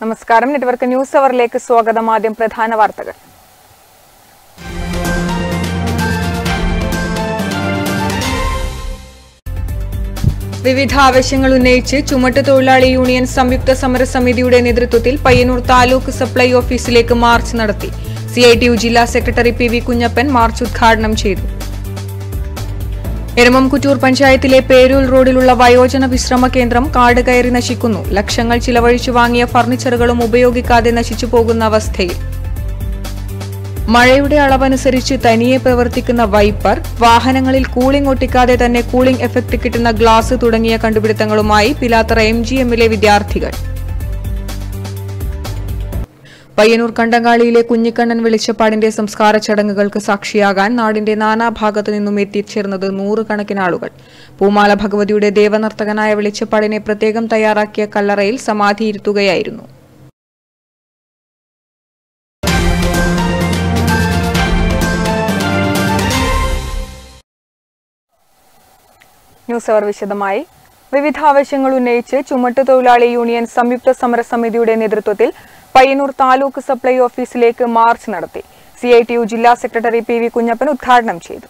നമസ്കാരം network news അവറിലേക്ക് സ്വാഗതം ആദ്യം പ്രധാന വാർത്തകൾ വിവിധ ആവശ്യങ്ങൾ ഉന്നയിച്ച് ചുമട്ട് തൊഴിലാളി യൂണിയൻ സംയുക്ത സമരസമിതിയുടെ നേതൃത്വത്തിൽ പയ്യന്നൂർ താലൂക്ക് സപ്ലൈ ഓഫീസിലേക്ക് മാർച്ച് നടത്തി സിഐടിയു ജില്ലാ secretary P V Kunhappan march ഉദ്ഘാടനം ചെയ്തു എരമംകുറ്റൂർ പഞ്ചായത്തിലെ പേരൂൽ റോഡിലുള്ള വയോജന വിശ്രമ കേന്ദ്രം കാട് കയറി നശിക്കുന്നു ലക്ഷങ്ങൾ ചിലവഴിച്ചു വാങ്ങിയ ഫർണിച്ചറുകളും ഉപയോഗിക്കാതെ നശിച്ചു പോകുന്ന അവസ്ഥയിൽ മഴയുടെ അളവനുസരിച്ച് തനിയെ പ്രവർത്തിക്കുന്ന വൈപ്പർ വാഹനങ്ങളിൽ കൂളിംഗ് ഒട്ടിക്കാതെ തന്നെ കൂളിംഗ് എഫക്ട് കിട്ടുന്ന ഗ്ലാസ് തുടങ്ങിയ കണ്ടുപിടുത്തങ്ങളുമായി പിലാത്തറ എം ജി എമ്മിലെ വിദ്യാർത്ഥികൾ പയ്യന്നൂർ കണ്ടങ്ങാളിയിലെ കുഞ്ഞിക്കണ്ണൻ വെളിച്ചപ്പാടിന്റെ സംസ്കാര ചടങ്ങുകൾക്ക് സാക്ഷിയാകാൻ നാടിന്റെ നാനാഭാഗത്തു നിന്നും എത്തിച്ചേർന്നത് നൂറുകണക്കിന് ആളുകൾ പൂമാല ഭഗവതിയുടെ ദേവനർത്തകനായ വെളിച്ചപ്പാടിനെ പ്രത്യേകം തയ്യാറാക്കിയ കല്ലറയിൽ സമാധിയിരുത്തുകയായിരുന്നു ന്യൂസ് അവർ വിശദമായി വിവിധ ആവശ്യങ്ങൾ ഉന്നയിച്ച് ചുമട്ട് തൊഴിലാളി യൂണിയൻ സംയുക്ത സമരസമിതിയുടെ നേതൃത്വത്തിൽ പയ്യന്നൂർ താലൂക്ക് സപ്ലൈ ഓഫീസിലേക്ക് മാർച്ച് നടത്തി സിഐടിയു ജില്ലാ സെക്രട്ടറി പി വി കുഞ്ഞപ്പൻ ഉദ്ഘാടനം ചെയ്തു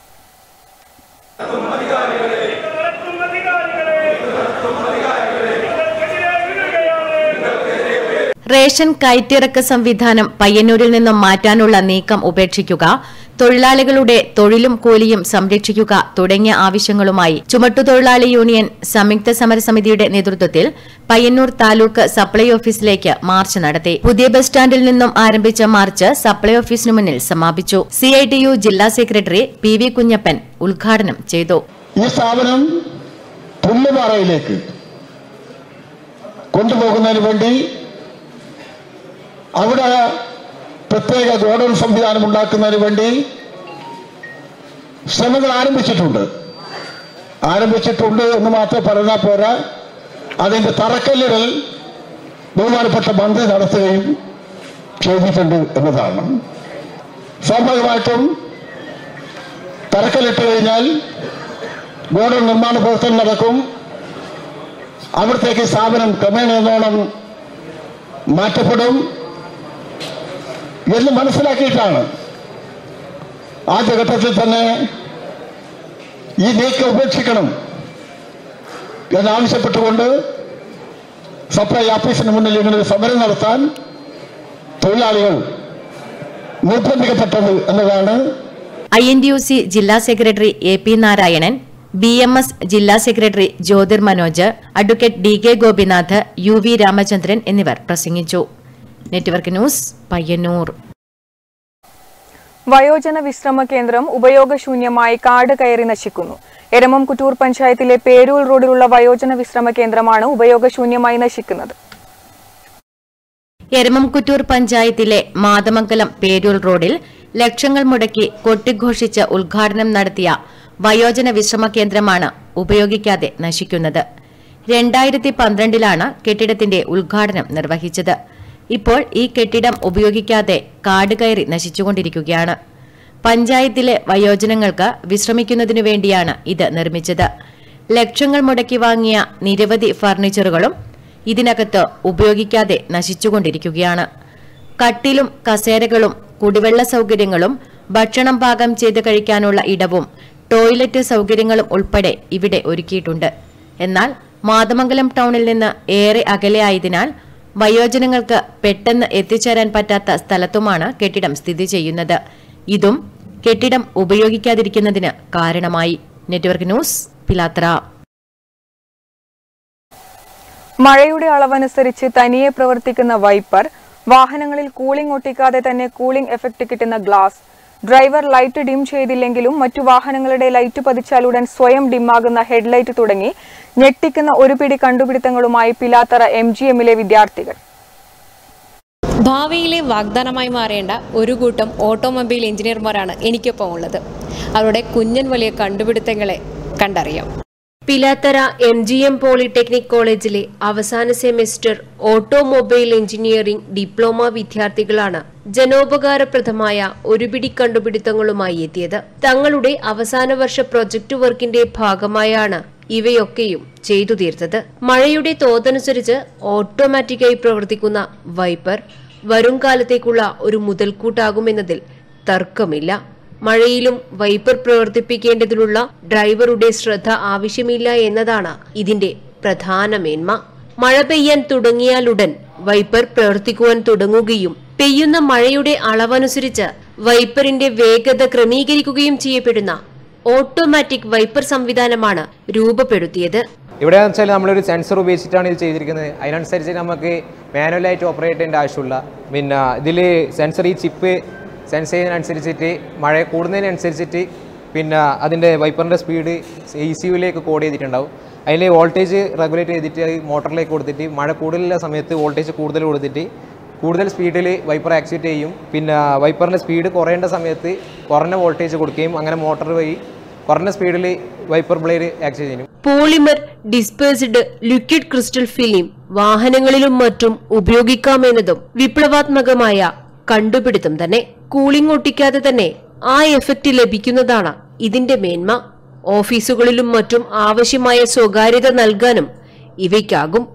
റേഷൻ കയറ്റിറക്ക സംവിധാനം പയ്യന്നൂരിൽ നിന്നും മാറ്റാനുള്ള നീക്കം ഉപേക്ഷിക്കുക തൊഴിലാളികളുടെ തൊഴിലും കൂലിയും സംരക്ഷിക്കുക തുടങ്ങിയ ആവശ്യങ്ങളുമായി ചുമട്ടുതൊഴിലാളി യൂണിയൻ സംയുക്ത സമരസമിതിയുടെ നേതൃത്വത്തിൽ പയ്യന്നൂർ താലൂക്ക് സപ്ലൈ ഓഫീസിലേക്ക് മാർച്ച് നടത്തി പുതിയ ബസ് സ്റ്റാൻഡിൽ നിന്നും ആരംഭിച്ച മാർച്ച് സപ്ലൈ ഓഫീസിനു മുന്നിൽ സമാപിച്ചു സിഐടിയു ജില്ലാ സെക്രട്ടറി പി വി കുഞ്ഞപ്പൻ ഉദ്ഘാടനം ചെയ്തു ഈ സ്ഥാപനം പുല്ലുപാറയിലേക്ക് കൊണ്ടുപോകുന്നതിന് വേണ്ടി അവിടെ പ്രത്യേക ഗോഡൌൺ സംവിധാനം ഉണ്ടാക്കുന്നതിന് വേണ്ടി ശ്രമങ്ങൾ ആരംഭിച്ചിട്ടുണ്ട് ആരംഭിച്ചിട്ടുണ്ട് എന്ന് മാത്രം പറഞ്ഞാൽ പോരാ അതിന്റെ തറക്കല്ലിടൽ ബഹുമാനപ്പെട്ട മന്ത്രി നടത്തുകയും ചെയ്തിട്ടുണ്ട് എന്നതാണ് സ്വാഭാവികമായിട്ടും തറക്കല്ലിട്ട് കഴിഞ്ഞാൽ ഗോഡൌൺ നിർമ്മാണ പ്രവർത്തനം നടക്കും അവിടത്തേക്ക് സ്ഥാപനം ക്രമേണ എന്നോണം മാറ്റപ്പെടും എന്ന് മനസ്സിലാക്കിയിട്ടാണ് ആദ്യഘട്ടത്തിൽ തന്നെ ഈ നീക്കം ഉപേക്ഷിക്കണം എന്നാവശ്യപ്പെട്ടുകൊണ്ട് സപ്ലൈ ഓഫീസിന് മുന്നിൽ ഇങ്ങനെ ഒരു സമരം നടത്താൻ തൊഴിലാളികൾ നിർബന്ധിക്കപ്പെട്ടത് എന്നതാണ് I N D U C ജില്ലാ സെക്രട്ടറി A P Narayanan B M S ജില്ലാ സെക്രട്ടറി Jyothir Manoj advocate D K Gopinath U V Ramachandran എന്നിവർ പ്രസംഗിച്ചു നെറ്റ്വർക്ക് ന്യൂസ് പയ്യന്നൂർ വയോജന വിശ്രമ കേന്ദ്രം ഉപയോഗശൂന്യമായി കാട് കയറി നശിക്കുന്നു എരമം കുറ്റൂർ പഞ്ചായത്തിലെ പേരൂൽ റോഡിലുള്ള വയോജന വിശ്രമ കേന്ദ്രമാണ് ഉപയോഗശൂന്യമായി നശിക്കുന്നത് എരമംകുറ്റൂർ പഞ്ചായത്തിലെ മാതമംഗലം പേരൂർ റോഡിൽ ലക്ഷങ്ങൾ മുടക്കി കൊട്ടിഘോഷിച്ച് ഉദ്ഘാടനം നടത്തിയ വയോജന വിശ്രമ കേന്ദ്രമാണ് ഉപയോഗിക്കാതെ നശിക്കുന്നത് രണ്ടായിരത്തി പന്ത്രണ്ടിലാണ് കെട്ടിടത്തിന്റെ ഉദ്ഘാടനം നിർവഹിച്ചത് ഇപ്പോൾ ഈ കെട്ടിടം ഉപയോഗിക്കാതെ കാട് കയറി നശിച്ചുകൊണ്ടിരിക്കുകയാണ് പഞ്ചായത്തിലെ വയോജനങ്ങൾക്ക് വിശ്രമിക്കുന്നതിനു വേണ്ടിയാണ് ഇത് നിർമ്മിച്ചത് ലക്ഷങ്ങൾ മുടക്കി വാങ്ങിയ നിരവധി ഫർണിച്ചറുകളും ഇതിനകത്ത് ഉപയോഗിക്കാതെ നശിച്ചുകൊണ്ടിരിക്കുകയാണ് കട്ടിലും കസേരകളും കുടിവെള്ള സൗകര്യങ്ങളും ഭക്ഷണം പാകം ചെയ്ത് കഴിക്കാനുള്ള ഇടവും ടോയ്ലറ്റ് സൗകര്യങ്ങളും ഉൾപ്പെടെ ഇവിടെ ഒരുക്കിയിട്ടുണ്ട് എന്നാൽ മാതമംഗലം ടൗണിൽ നിന്ന് ഏറെ അകലെയായതിനാൽ വയോജനങ്ങൾക്ക് പെട്ടെന്ന് എത്തിച്ചേരാൻ പറ്റാത്ത സ്ഥലത്തുമാണ് കെട്ടിടം സ്ഥിതി ചെയ്യുന്നത് ഇതും കെട്ടിടം ഉപയോഗിക്കാതിരിക്കുന്നതിന് കാരണമായി നെറ്റ്വർക്ക് ന്യൂസ് പിലാത്ര മഴയുടെ അളവനുസരിച്ച് തനിയെ പ്രവർത്തിക്കുന്ന വൈപ്പർ വാഹനങ്ങളിൽ കൂളിംഗ് ഒട്ടിക്കാതെ തന്നെ കൂളിംഗ് എഫക്ട് കിട്ടുന്ന ഗ്ലാസ് ഡ്രൈവർ ലൈറ്റ് ഡിം ചെയ്തില്ലെങ്കിലും മറ്റു വാഹനങ്ങളുടെ ലൈറ്റ് പതിച്ചാലുടൻ സ്വയം ഡിമ്മാകുന്ന ഹെഡ്ലൈറ്റ് തുടങ്ങി ഞെട്ടിക്കുന്ന ഒരു പിടി കണ്ടുപിടുത്തങ്ങളുമായി പിലാത്തറ എം ജി എമ്മിലെ വിദ്യാർത്ഥികൾ ഭാവിയിലെ വാഗ്ദാനമായി മാറേണ്ട ഒരു കൂട്ടം ഓട്ടോമൊബൈൽ എഞ്ചിനീയർമാരാണ് എനിക്കൊപ്പം ഉള്ളത് അവരുടെ കുഞ്ഞൻ വലിയ കണ്ടുപിടുത്തങ്ങളെ കണ്ടറിയാം Pilathara M G M polytechnic കോളേജിലെ അവസാന സെമിസ്റ്റർ ഓട്ടോമൊബൈൽ എഞ്ചിനീയറിംഗ് ഡിപ്ലോമ വിദ്യാർത്ഥികളാണ് ജനോപകാരപ്രദമായ ഒരു പിടി കണ്ടുപിടുത്തങ്ങളുമായി എത്തിയത് തങ്ങളുടെ അവസാന വർഷ പ്രൊജക്ട് വർക്കിന്റെ ഭാഗമായാണ് ഇവയൊക്കെയും ചെയ്തു തീർത്തത് മഴയുടെ തോതനുസരിച്ച് ഓട്ടോമാറ്റിക്കായി പ്രവർത്തിക്കുന്ന വൈപ്പർ വരും കാലത്തേക്കുള്ള ഒരു മുതൽക്കൂട്ടാകുമെന്നതിൽ തർക്കമില്ല മഴയിലും വൈപ്പർ പ്രവർത്തിപ്പിക്കേണ്ടതിനുള്ള ഡ്രൈവറുടെ ശ്രദ്ധ ആവശ്യമില്ല എന്നതാണ് ഇതിന്റെ പ്രധാന മേന്മ മഴ പെയ്യാൻ തുടങ്ങിയാലുടൻ വൈപ്പർ പ്രവർത്തിക്കുവാൻ തുടങ്ങുകയും പെയ്യുന്ന മഴയുടെ അളവനുസരിച്ച് വൈപ്പറിന്റെ വേഗത ക്രമീകരിക്കുകയും ചെയ്യപ്പെടുന്ന ഓട്ടോമാറ്റിക് വൈപ്പർ സംവിധാനമാണ് രൂപപ്പെടുത്തിയത് ഇവിടെ വെച്ചാൽ നമ്മളൊരു സെൻസർ ഉപയോഗിച്ചിട്ടാണ് ഇത് ചെയ്തിരിക്കുന്നത് അതിനനുസരിച്ച് നമുക്ക് മാനുവലായിട്ട് ഓപ്പറേറ്റ് ചെയ്യേണ്ട ആവശ്യമില്ല പിന്നെ ഇതിൽ സെൻസർ ഈ ചിപ്പ് സെൻസ് ചെയ്യുന്നതിനനുസരിച്ചിട്ട് മഴ കൂടുന്നതിനനുസരിച്ചിട്ട് പിന്നെ അതിൻ്റെ വൈപ്പറിൻ്റെ സ്പീഡ് ഇ സി യുവിലേക്ക് കോഡ് ചെയ്തിട്ടുണ്ടാവും അതിൽ വോൾട്ടേജ് റെഗുലേറ്റ് ചെയ്തിട്ട് അത് മോട്ടറിലേക്ക് കൊടുത്തിട്ട് മഴ കൂടുതലുള്ള സമയത്ത് വോൾട്ടേജ് കൂടുതൽ കൊടുത്തിട്ട് കൂടുതൽ സ്പീഡിൽ വൈപ്പർ ആക്സിവേറ്റ് ചെയ്യും പിന്നെ വൈപ്പറിൻ്റെ സ്പീഡ് കുറയേണ്ട സമയത്ത് കുറഞ്ഞ വോൾട്ടേജ് കൊടുക്കുകയും അങ്ങനെ മോട്ടർ വഴി കുറഞ്ഞ സ്പീഡിൽ വൈപ്പർ ബ്ലേഡ് ആക്സിവേറ്റ് ചെയ്യും polymer dispersed liquid crystal film വാഹനങ്ങളിലും മറ്റും ഉപയോഗിക്കാമെന്നതും വിപ്ലവാത്മകമായ കണ്ടുപിടുത്തം തന്നെ കൂളിംഗ് ഒട്ടിക്കാതെ തന്നെ ആ എഫക്റ്റ് ലഭിക്കുന്നതാണ് ഇതിന്റെ മേന്മ ഓഫീസുകളിലും മറ്റും ആവശ്യമായ സ്വകാര്യത നൽകാനും ഇവയ്ക്കാകും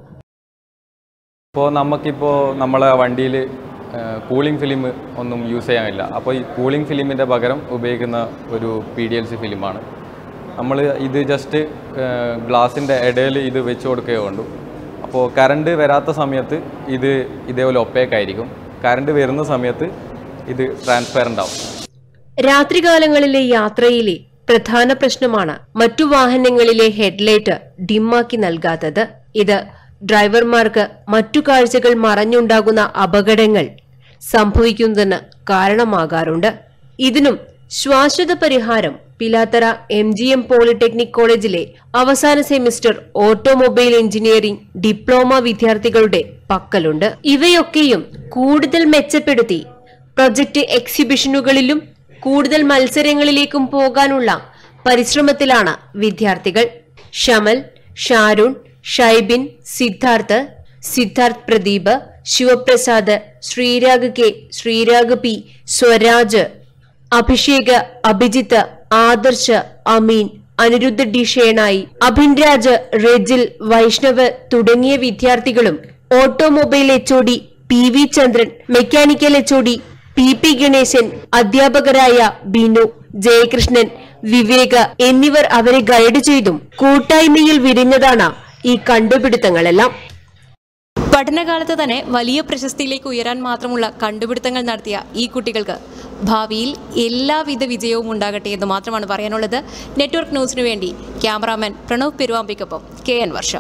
ഇപ്പോൾ നമുക്കിപ്പോൾ നമ്മളെ വണ്ടിയിൽ കൂളിംഗ് ഫിലിം ഒന്നും യൂസ് ചെയ്യാനില്ല അപ്പോൾ ഈ കൂളിംഗ് ഫിലിമിൻ്റെ പകരം ഉപയോഗിക്കുന്ന ഒരു പി ഡി എൽ സി ഫിലിമാണ് നമ്മൾ ഇത് ജസ്റ്റ് ഗ്ലാസിൻ്റെ ഇടയിൽ ഇത് വെച്ച് കൊടുക്കുകയോ ഉള്ളൂ അപ്പോൾ കറണ്ട് വരാത്ത സമയത്ത് ഇത് ഇതേപോലെ ഒപ്പേക്കായിരിക്കും കറണ്ട് വരുന്ന സമയത്ത് ഇത് ട്രാൻസ്പെറൻ്റ് ആവും രാത്രികാലങ്ങളിലെ യാത്രയിലെ പ്രധാന പ്രശ്നമാണ് മറ്റു വാഹനങ്ങളിലെ ഹെഡ്ലൈറ്റ് ഡിമ്മാക്കി നൽകാത്തത് ഇത് ഡ്രൈവർമാർക്ക് മറ്റു കാഴ്ചകൾ മറഞ്ഞുണ്ടാകുന്ന അപകടങ്ങൾ സംഭവിക്കുന്നതിന് കാരണമാകാറുണ്ട് ഇതിനും ശാശ്വത പരിഹാരം Pilathara M G M polytechnic കോളേജിലെ അവസാന സെമിസ്റ്റർ ഓട്ടോമൊബൈൽ എഞ്ചിനീയറിംഗ് ഡിപ്ലോമ വിദ്യാർത്ഥികളുടെ പക്കലുണ്ട് ഇവയൊക്കെയും കൂടുതൽ മെച്ചപ്പെടുത്തി പ്രൊജക്ട് എക്സിബിഷനുകളിലും കൂടുതൽ മത്സരങ്ങളിലേക്കും പോകാനുള്ള പരിശ്രമത്തിലാണ് വിദ്യാർത്ഥികൾ Shamal Sharun Shybin Siddharth Siddharth Pradeep Shivaprasad Sreerag K Sreerag P Swaraj Abhishek Abhijith Adarsh Ameen Anirudha D Shenoy Abhinraj Rejil Vaishnav തുടങ്ങിയ വിദ്യാർത്ഥികളും automobile H P V Chandran mechanical H P P Ganesan അധ്യാപകരായ ബിനു ജയകൃഷ്ണൻ വിവേക് എന്നിവർ അവരെ ഗൈഡ് ചെയ്തും കൂട്ടായ്മയിൽ വിരിഞ്ഞതാണ് ഈ കണ്ടുപിടുത്തങ്ങളെല്ലാം പഠനകാലത്ത് തന്നെ വലിയ പ്രശസ്തിയിലേക്ക് ഉയരാൻ മാത്രമുള്ള കണ്ടുപിടുത്തങ്ങൾ നടത്തിയ ഈ കുട്ടികൾക്ക് ഭാവിയിൽ എല്ലാവിധ വിജയവും ഉണ്ടാകട്ടെ എന്ന് മാത്രമാണ് പറയാനുള്ളത് നെറ്റ്വർക്ക് ന്യൂസിനു വേണ്ടി ക്യാമറാമാൻ പ്രണവ് പെരുവാമ്പിക്കൊപ്പം കെ എൻ വർഷ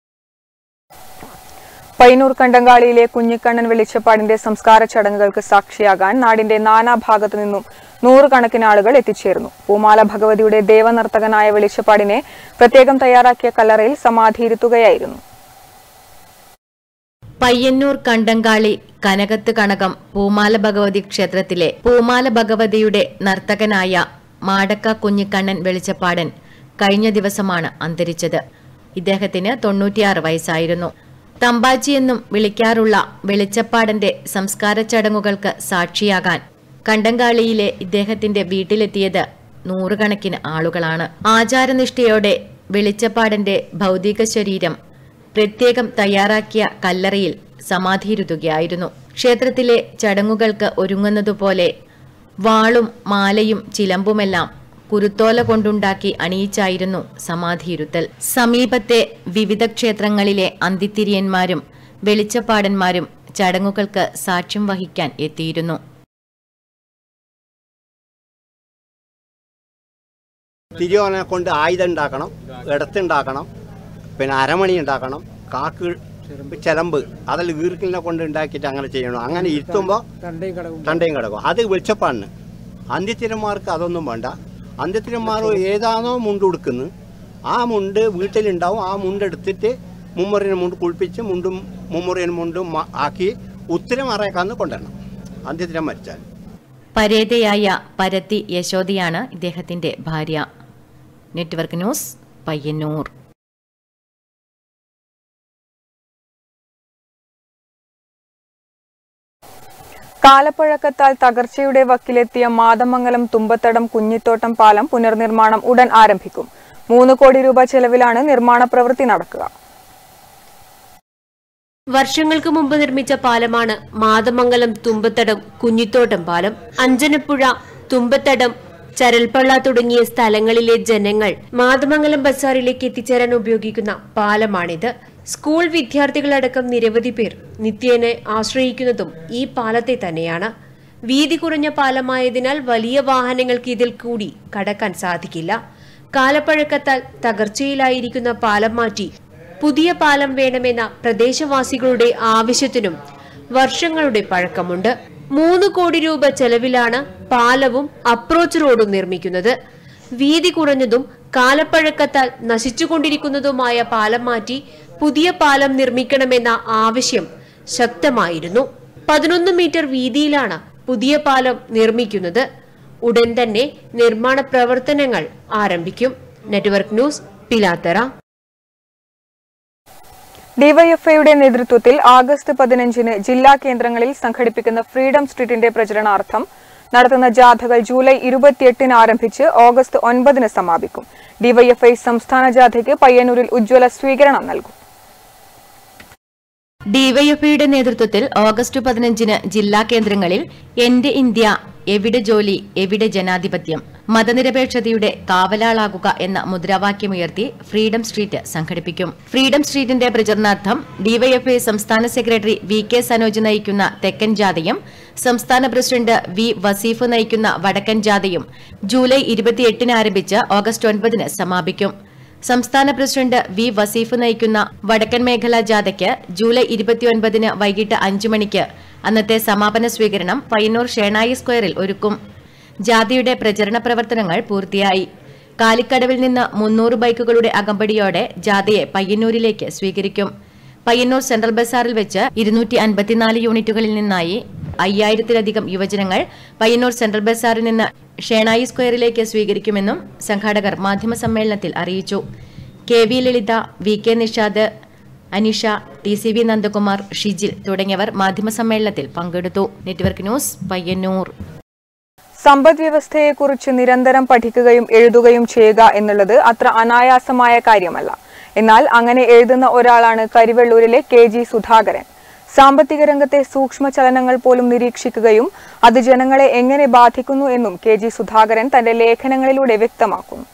പയ്യന്നൂർ കണ്ടങ്കാളിയിലെ കുഞ്ഞിക്കണ്ണൻ വെളിച്ചപ്പാടിന്റെ സംസ്കാര ചടങ്ങുകൾക്ക് സാക്ഷിയാകാൻ നാടിന്റെ നാനാഭാഗത്തു നിന്നും നൂറുകണക്കിന് ആളുകൾ എത്തിച്ചേർന്നു പൂമാല ഭഗവതിയുടെ ദേവനർത്തകനായ വെളിച്ചപ്പാടിനെ പ്രത്യേകം തയ്യാറാക്കിയ കല്ലറയിൽ സമാധിയിരുത്തുകയായിരുന്നു പയ്യന്നൂർ കണ്ടങ്കാളി കനകത്ത് കണകം പൂമാല ഭഗവതി ക്ഷേത്രത്തിലെ പൂമാല ഭഗവതിയുടെ നർത്തകനായ മാടക്ക കുഞ്ഞിക്കണ്ണൻ വെളിച്ചപ്പാടൻ കഴിഞ്ഞ ദിവസമാണ് അന്തരിച്ചത് ഇദ്ദേഹത്തിന് തൊണ്ണൂറ്റിയാറ് വയസ്സായിരുന്നു തമ്പാച്ചി എന്നും വിളിക്കാറുള്ള വെളിച്ചപ്പാടന്റെ സംസ്കാര ചടങ്ങുകൾക്ക് സാക്ഷിയാകാൻ കണ്ടങ്കാളിയിലെ ഇദ്ദേഹത്തിന്റെ വീട്ടിലെത്തിയത് നൂറുകണക്കിന് ആളുകളാണ് ആചാരനിഷ്ഠയോടെ വെളിച്ചപ്പാടന്റെ ഭൗതിക ശരീരം പ്രത്യേകം തയ്യാറാക്കിയ കല്ലറയിൽ സമാധിയിരുത്തുകയായിരുന്നു ക്ഷേത്രത്തിലെ ചടങ്ങുകൾക്ക് ഒരുങ്ങുന്നതുപോലെ വാളും മാലയും ചിലമ്പുമെല്ലാം കുരുത്തോല കൊണ്ടുണ്ടാക്കി അണിയിച്ചായിരുന്നു സമാധിയിരുത്തൽ സമീപത്തെ വിവിധ ക്ഷേത്രങ്ങളിലെ അന്തിത്തിരിയന്മാരും വെളിച്ചപ്പാടന്മാരും ചടങ്ങുകൾക്ക് സാക്ഷ്യം വഹിക്കാൻ എത്തിയിരുന്നു തിരുവോനെ കൊണ്ട് ആയുധം ഉണ്ടാക്കണം ഇടത്തുണ്ടാക്കണം പിന്നെ അരമണി ഉണ്ടാക്കണം കാക്ക് ചിലമ്പ് അതെല്ലാം ഈർക്കിലിനെ കൊണ്ട് ഉണ്ടാക്കിയിട്ട് അങ്ങനെ ചെയ്യണം അങ്ങനെ ഇരുത്തുമ്പോൾ തണ്ടയും കിടക്കും അത് വെളിച്ചപ്പാടിന് അന്ത്യത്തിരന്മാർക്ക് അതൊന്നും വേണ്ട അന്ത്യത്തിരന്മാർ ഏതാണോ മുണ്ട് ഉടുക്കുന്നത് ആ മുണ്ട് വീട്ടിലുണ്ടാവും ആ മുണ്ട് എടുത്തിട്ട് മുമ്മറിന് മുണ്ട് കുളിപ്പിച്ച് മുണ്ടും മുമ്മറിന് മുണ്ടും മ- ആക്കി ഉത്തരം അറയക്കാന്ന് കൊണ്ടുവരണം അന്ത്യത്തിരം മരിച്ചാൽ പരേതയായ പരത്തി യശോദയാണ് ഇദ്ദേഹത്തിന്റെ ഭാര്യ നെറ്റ്വർക്ക് ന്യൂസ് പയ്യന്നൂർ കാലപ്പഴക്കത്താൽ തകർച്ചയുടെ വക്കിലെത്തിയ മാതമംഗലം തുമ്പത്തടം കുഞ്ഞിത്തോട്ടം പാലം പുനർനിർമ്മാണം ഉടൻ ആരംഭിക്കും മൂന്ന് കോടി രൂപ ചെലവിലാണ് നിർമ്മാണ പ്രവൃത്തി നടക്കുക വർഷങ്ങൾക്ക് മുമ്പ് നിർമ്മിച്ച പാലമാണ് മാതമംഗലം തുമ്പത്തടം കുഞ്ഞിത്തോട്ടം പാലം അഞ്ചനപ്പുഴ തുമ്പത്തടം ചരൽപ്പള്ള തുടങ്ങിയ സ്ഥലങ്ങളിലെ ജനങ്ങൾ മാതമംഗലം ബസാറിലേക്ക് എത്തിച്ചേരാൻ ഉപയോഗിക്കുന്ന പാലമാണിത് സ്കൂൾ വിദ്യാർത്ഥികളടക്കം നിരവധി പേർ നിത്യേന ആശ്രയിക്കുന്നതും ഈ പാലത്തെ തന്നെയാണ് വീതി കുറഞ്ഞ പാലമായതിനാൽ വലിയ വാഹനങ്ങൾക്ക് ഇതിൽ കൂടി കടക്കാൻ സാധിക്കില്ല കാലപ്പഴക്കത്താൽ തകർച്ചയിലായിരിക്കുന്ന പാലം മാറ്റി പുതിയ പാലം വേണമെന്ന പ്രദേശവാസികളുടെ ആവശ്യത്തിനും വർഷങ്ങളുടെ പഴക്കമുണ്ട് മൂന്ന് കോടി രൂപ ചെലവിലാണ് പാലവും അപ്രോച്ച് റോഡും നിർമ്മിക്കുന്നത് വീതി കുറഞ്ഞതും കാലപ്പഴക്കത്താൽ നശിച്ചുകൊണ്ടിരിക്കുന്നതുമായ പാലം മാറ്റി പുതിയ പാലം നിർമ്മിക്കണമെന്ന ആവശ്യം ശക്തമായിരുന്നു പതിനൊന്ന് മീറ്റർ വീതിയിലാണ് പുതിയ പാലം നിർമ്മിക്കുന്നത് ഉടൻ തന്നെ നിർമ്മാണ പ്രവർത്തനങ്ങൾ ആരംഭിക്കും നെറ്റ്വർക്ക് ന്യൂസ് പിലാത്തറ ഡിവൈഎഫ്ഐയുടെ നേതൃത്വത്തിൽ ആഗസ്റ്റ് പതിനഞ്ചിന് ജില്ലാ കേന്ദ്രങ്ങളിൽ സംഘടിപ്പിക്കുന്ന ഫ്രീഡം സ്ട്രീറ്റിന്റെ പ്രചരണാർത്ഥം നടത്തുന്ന ജാഥകൾ ജൂലൈ ഇരുപത്തിയെട്ടിന് ആരംഭിച്ച് ഓഗസ്റ്റ് ഒൻപതിന് സമാപിക്കും ഡിവൈഎഫ്ഐ സംസ്ഥാന ജാഥയ്ക്ക് പയ്യന്നൂരിൽ ഉജ്ജ്വല സ്വീകരണം നൽകും ഡിവൈഎഫ്ഐയുടെ നേതൃത്വത്തിൽ ഓഗസ്റ്റ് പതിനഞ്ചിന് ജില്ലാ കേന്ദ്രങ്ങളിൽ എന്റെ ഇന്ത്യ എവിടെ ജോലി എവിടെ ജനാധിപത്യം മതനിരപേക്ഷതയുടെ കാവലാളാകുക എന്ന മുദ്രാവാക്യമുയർത്തി ഫ്രീഡം സ്ട്രീറ്റ് സംഘടിപ്പിക്കും ഫ്രീഡം സ്ട്രീറ്റിന്റെ പ്രചരണാർത്ഥം ഡിവൈഎഫ്ഐ സംസ്ഥാന സെക്രട്ടറി വി കെ സനോജ് നയിക്കുന്ന തെക്കൻ ജാഥയും സംസ്ഥാന പ്രസിഡന്റ് വി വസീഫ് നയിക്കുന്ന വടക്കൻ ജാഥയും ജൂലൈ ഇരുപത്തിയെട്ടിന് ആരംഭിച്ച് ഓഗസ്റ്റ് ഒൻപതിന് സമാപിക്കും സംസ്ഥാന പ്രസിഡന്റ് വി വസീഫ് നയിക്കുന്ന വടക്കൻ മേഖലാ ജാഥയ്ക്ക് ജൂലൈ ഇരുപത്തിയൊൻപതിന് വൈകിട്ട് അഞ്ചു മണിക്ക് അന്നത്തെ സമാപന സ്വീകരണം പയ്യന്നൂർ ഷേണായി സ്ക്വയറിൽ ഒരുക്കും ജാഥയുടെ പ്രചരണ പ്രവർത്തനങ്ങൾ പൂർത്തിയായി കാലിക്കടവിൽ നിന്ന് മുന്നൂറ് ബൈക്കുകളുടെ അകമ്പടിയോടെ ജാഥയെ പയ്യന്നൂരിലേക്ക് സ്വീകരിക്കും പയ്യന്നൂർ സെൻട്രൽ ബസാറിൽ വെച്ച് ഇരുന്നൂറ്റി അൻപത്തിനാല് യൂണിറ്റുകളിൽ നിന്നായി അയ്യായിരത്തിലധികം യുവജനങ്ങൾ പയ്യന്നൂർ സെൻട്രൽ ബസാറിൽ നിന്ന് ഷേണായി സ്ക്വയറിലേക്ക് സ്വീകരിക്കുമെന്നും സംഘാടകർ മാധ്യമസമ്മേളനത്തിൽ അറിയിച്ചു K V Lalitha V K Nishad Anisha T C V Nandakumar Shijil തുടങ്ങിയവർ മാധ്യമസമ്മേളനത്തിൽ പങ്കെടുത്തു നെറ്റ്വർക്ക് ന്യൂസ് പയ്യന്നൂർ സമ്പദ് വ്യവസ്ഥയെക്കുറിച്ച് നിരന്തരം പഠിക്കുകയും എഴുതുകയും ചെയ്യുക എന്നുള്ളത് അത്ര അനായാസമായ കാര്യമല്ല എന്നാൽ അങ്ങനെ എഴുതുന്ന ഒരാളാണ് കരിവെള്ളൂരിലെ കെ ജി സുധാകരൻ സാമ്പത്തിക രംഗത്തെ സൂക്ഷ്മ ചലനങ്ങൾ പോലും നിരീക്ഷിക്കുകയും അത് ജനങ്ങളെ എങ്ങനെ ബാധിക്കുന്നു എന്നും കെ ജി സുധാകരൻ തന്റെ ലേഖനങ്ങളിലൂടെ വ്യക്തമാക്കുന്നു